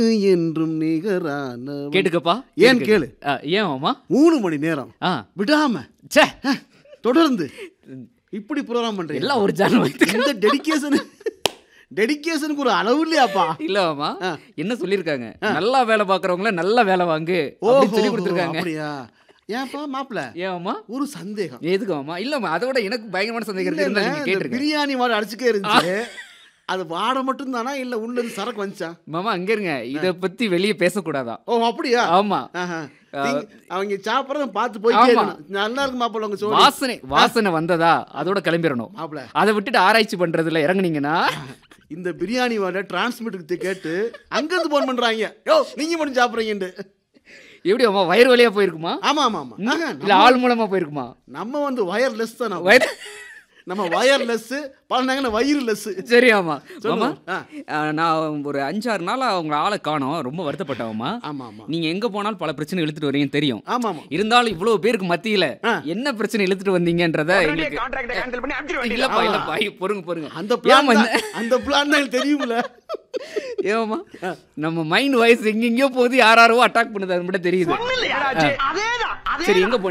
என்றும் நிகரான கேட்டுக்கப்பா ஏன் கேட்டுக்க. கேளு. ஆ, ஏன் மாமா மூணு மணி நேரம் ஆ விடாம ச்சே அஹ், தொடர்ந்து இப்படி ப்ரோக்ராம் பண்றீங்க எல்லாம் ஒரு ஜான் வைத்து இந்த டெடிகேஷன் டெடிகேஷனுக்கு ஒரு அளவு இல்லையாப்பா இல்ல மாமா ஆ. என்ன சொல்லிருக்காங்க நல்லா வேலை பாக்குறவங்கள நல்ல வேலை வாங்கு ஓஹோ அப்படின்னு சொல்லி கொடுத்துருக்காங்க அப்படியா ஏன்ப்பா மாப்பிள ஏன் மாமா ஒரு சந்தேகம் எதுக்கு மாமா இல்ல மாமா அதோட எனக்கு பயங்கரமான சந்தேகம் இல்ல, இருக்கு இருந்தாலும் இல்ல, நீங்க இந்த கேட்டிருக்கேன் பிரியாணி மாதிரி அடிச்சுக்கே இருந்துச்சு அது வாட மட்டும் தானா இல்ல உள்ள இருந்து சரக்கு வந்துச்சா மாமா அங்க இருங்க இத பத்தி வெளியே பேசக்கூடாதான் ஓ அப்படியா ஆமா ஆஹா. திங்க- அவங்க சாப்பிடறத பார்த்து போயிட்டே ஆமா. இருக்கணும். நல்லா இருக்கு மாப்பிள்ள உங்க சோறு வாசனை வாசனை வந்ததா அதோட கிளம்பிடணும் மாப்பிள்ள அதை விட்டுட்டு ஆராய்ச்சி பண்றதுல இறங்குனீங்கன்னா இந்த பிரியாணி வர டிரான்ஸ்மிட்டருக்கு கேட்டு அங்கிருந்து போன் பண்றாங்க யோ நீங்க மட்டும் சாப்பிடுறீங்கன்னு எப்படி மாமா வயிறு வழியா போயிருக்குமா ஆமா ஆமா ஆமா ஆஹா, இல்ல ஆள் மூலமா போயிருக்குமா நம்ம வந்து வயர்லெஸ் தான் நம்ம. வயிறு நம்ம வயர்லெஸ் பழனாங்க வயிறு லெஸ் சரி ஆமா சொல்லுங்க. மாமா ஆ. ஆ, நான் ஒரு அஞ்சாறு நாளா அவங்க ஆளை காணோம் ரொம்ப வருத்தப்பட்டவமா ஆமா ஆமா நீங்க எங்க போனாலும் பல பிரச்சனை இழுத்துட்டு வரீங்கன்னு தெரியும் ஆமா ஆமா இருந்தாலும் இவ்வளவு பேருக்கு மத்தியில ஆ. என்ன பிரச்சனை இழுத்துட்டு வந்தீங்கன்றத எங்களுக்கு கான்ட்ராக்டை கேன்சல் பண்ணி அனுப்பிச்சிட வேண்டியது இல்லப்பா இல்லப்பா ஐயோ, பொறுங்க பொறுங்க அந்த பிளான் ஏம்மா இந்த- அந்த பிளான் தான் எனக்கு தெரியும்ல ஏமா நம்ம மைண்ட் வாய்ஸ் எங்கெங்கயோ போகுது யாராரோ அட்டாக் பண்ணுது அது மட்டும் தெரியுது அதேதான் அதே சரி எங்க